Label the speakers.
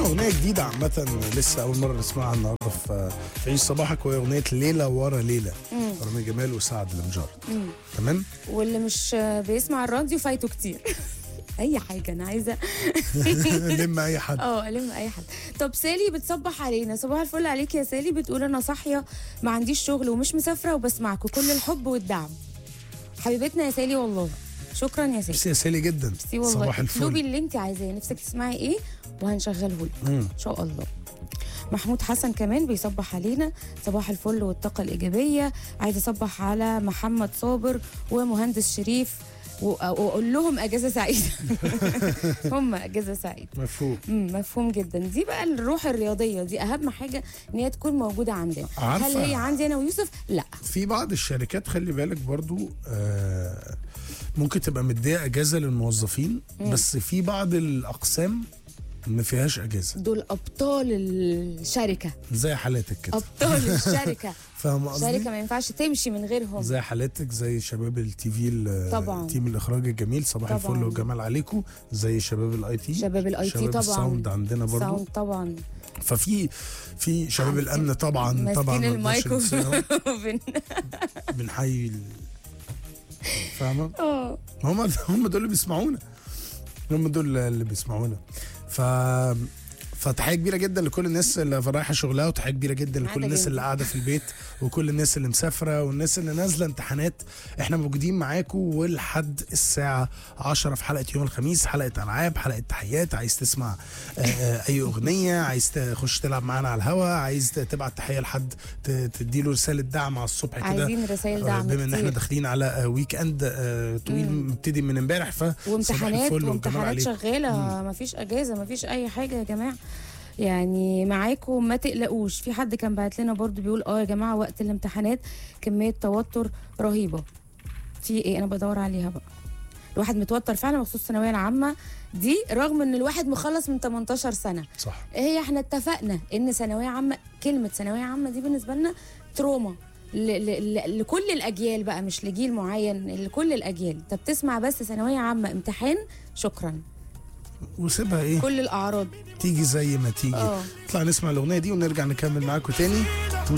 Speaker 1: معانا اغنيه جديده عامه لسه اول مره نسمعها النهارده في في عيش صباحك وهي اغنيه ليله ورا ليله رامي جمال وسعد المجرد تمام
Speaker 2: واللي مش بيسمع الراديو فايته كتير اي حاجه انا عايزه
Speaker 1: لم اي حد
Speaker 2: اه الم اي حد طب سالي بتصبح علينا صباح الفل عليك يا سالي بتقول انا صاحيه ما عنديش شغل ومش مسافره وبسمعكم كل الحب والدعم حبيبتنا يا سالي والله شكرا يا سالي
Speaker 1: ميرسي يا سالي جدا
Speaker 2: ميرسي والله
Speaker 1: صباح
Speaker 2: اطلبي
Speaker 1: الفل
Speaker 2: اللي انت عايزاه نفسك تسمعي ايه وهنشغله لك
Speaker 1: مم.
Speaker 2: ان شاء الله محمود حسن كمان بيصبح علينا صباح الفل والطاقة الإيجابية عايز أصبح على محمد صابر ومهندس شريف و- وأقول لهم أجازة سعيدة هم أجازة سعيدة
Speaker 1: مفهوم
Speaker 2: مم، مفهوم جدا دي بقى الروح الرياضية دي أهم حاجة إن هي تكون موجودة عندنا
Speaker 1: عارفة.
Speaker 2: هل هي عندي أنا ويوسف؟ لا
Speaker 1: في بعض الشركات خلي بالك برضو آه ممكن تبقى مديه اجازه للموظفين بس في بعض الاقسام ما فيهاش اجازه
Speaker 2: دول أبطال الشركة
Speaker 1: زي حالاتك كده
Speaker 2: أبطال الشركة
Speaker 1: فاهم قصدي؟
Speaker 2: الشركة ما ينفعش تمشي من غيرهم
Speaker 1: زي حالاتك زي شباب التي في ال-
Speaker 2: طبعاً.
Speaker 1: تيم الاخراج الجميل صباح
Speaker 2: طبعاً.
Speaker 1: الفل والجمال عليكم زي شباب الاي تي
Speaker 2: شباب الاي تي
Speaker 1: شباب
Speaker 2: طبعا
Speaker 1: الساوند عندنا برضو
Speaker 2: ساوند طبعا
Speaker 1: ففي في شباب الامن طبعا طبعا
Speaker 2: ماسكين
Speaker 1: ما نقدرش
Speaker 2: المايك
Speaker 1: ننساهم.
Speaker 2: وبن-
Speaker 1: بنحيي ال- فاهمه
Speaker 2: اه
Speaker 1: هم هم دول اللي بيسمعونا هم دول اللي بيسمعونا ف فتحيه كبيره جدا لكل الناس اللي رايحه شغلها وتحيه كبيره جدا لكل
Speaker 2: قاعدة
Speaker 1: الناس
Speaker 2: جنبي.
Speaker 1: اللي قاعده في البيت وكل الناس اللي مسافره والناس اللي نازله امتحانات احنا موجودين معاكم ولحد الساعه 10 في حلقه يوم الخميس حلقه العاب حلقه تحيات عايز تسمع آه، آه، اي اغنيه عايز تخش تلعب معانا على الهوا عايز تبعت تحيه لحد ت- تديله رساله دعم على الصبح كده
Speaker 2: عايزين رسائل
Speaker 1: آه،
Speaker 2: دعم
Speaker 1: بما ان احنا
Speaker 2: كتير
Speaker 1: داخلين على آه، ويك اند آه، طويل مبتدي من امبارح ف صباح
Speaker 2: وامتحانات
Speaker 1: الفل والجمال
Speaker 2: وامتحانات
Speaker 1: عليكم.
Speaker 2: شغاله مفيش اجازه مفيش اي حاجه يا جماعه يعني معاكم ما تقلقوش في حد كان بعت لنا برضو بيقول اه يا جماعه وقت الامتحانات كميه توتر رهيبه في ايه انا بدور عليها بقى الواحد متوتر فعلا بخصوص الثانويه العامه دي رغم ان الواحد مخلص من 18 سنه
Speaker 1: صح
Speaker 2: هي احنا اتفقنا ان ثانويه عامه كلمه ثانويه عامه دي بالنسبه لنا تروما ل- ل- ل- لكل الاجيال بقى مش لجيل معين لكل الاجيال انت بتسمع بس ثانويه عامه امتحان شكرا
Speaker 1: وسيبها ايه
Speaker 2: كل الاعراض
Speaker 1: تيجي زي ما تيجي
Speaker 2: اه
Speaker 1: نطلع نسمع الاغنيه دي ونرجع نكمل معاكم تاني